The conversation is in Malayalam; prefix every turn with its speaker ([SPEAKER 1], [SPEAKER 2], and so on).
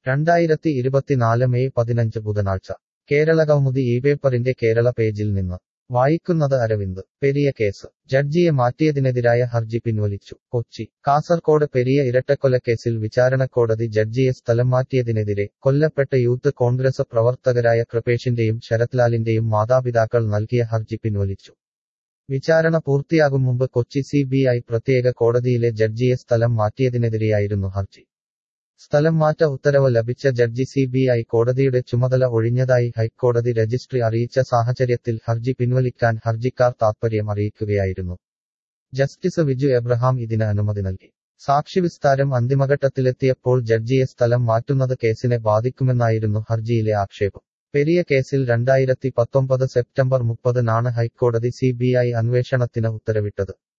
[SPEAKER 1] രണ്ടായിരത്തി ഇരുപത്തിനാല് മെയ് പതിനഞ്ച് ബുധനാഴ്ച കേരള കൗമുദി ഈ പേപ്പറിന്റെ കേരള പേജിൽ നിന്ന് വായിക്കുന്നത് അരവിന്ദ് പെരിയ കേസ് ജഡ്ജിയെ മാറ്റിയതിനെതിരായ ഹർജി പിൻവലിച്ചു കൊച്ചി കാസർകോട് പെരിയ ഇരട്ടക്കൊലക്കേസിൽ വിചാരണക്കോടതി ജഡ്ജിയെ സ്ഥലം മാറ്റിയതിനെതിരെ കൊല്ലപ്പെട്ട യൂത്ത് കോൺഗ്രസ് പ്രവർത്തകരായ കൃപേഷിന്റെയും ശരത്ലാലിന്റെയും മാതാപിതാക്കൾ നൽകിയ ഹർജി പിൻവലിച്ചു വിചാരണ പൂർത്തിയാകും മുമ്പ് കൊച്ചി സി പ്രത്യേക കോടതിയിലെ ജഡ്ജിയെ സ്ഥലം മാറ്റിയതിനെതിരെയായിരുന്നു ഹർജി സ്ഥലം മാറ്റ ഉത്തരവ് ലഭിച്ച ജഡ്ജി സി ബി ഐ കോടതിയുടെ ചുമതല ഒഴിഞ്ഞതായി ഹൈക്കോടതി രജിസ്ട്രി അറിയിച്ച സാഹചര്യത്തിൽ ഹർജി പിൻവലിക്കാൻ ഹർജിക്കാർ താത്പര്യം അറിയിക്കുകയായിരുന്നു ജസ്റ്റിസ് വിജു എബ്രഹാം ഇതിന് അനുമതി നൽകി സാക്ഷിവിസ്താരം അന്തിമഘട്ടത്തിലെത്തിയപ്പോൾ ജഡ്ജിയെ സ്ഥലം മാറ്റുന്നത് കേസിനെ ബാധിക്കുമെന്നായിരുന്നു ഹർജിയിലെ ആക്ഷേപം പെരിയ കേസിൽ രണ്ടായിരത്തി പത്തൊമ്പത് സെപ്റ്റംബർ മുപ്പതിനാണ് ഹൈക്കോടതി സി ബി ഐ അന്വേഷണത്തിന് ഉത്തരവിട്ടത്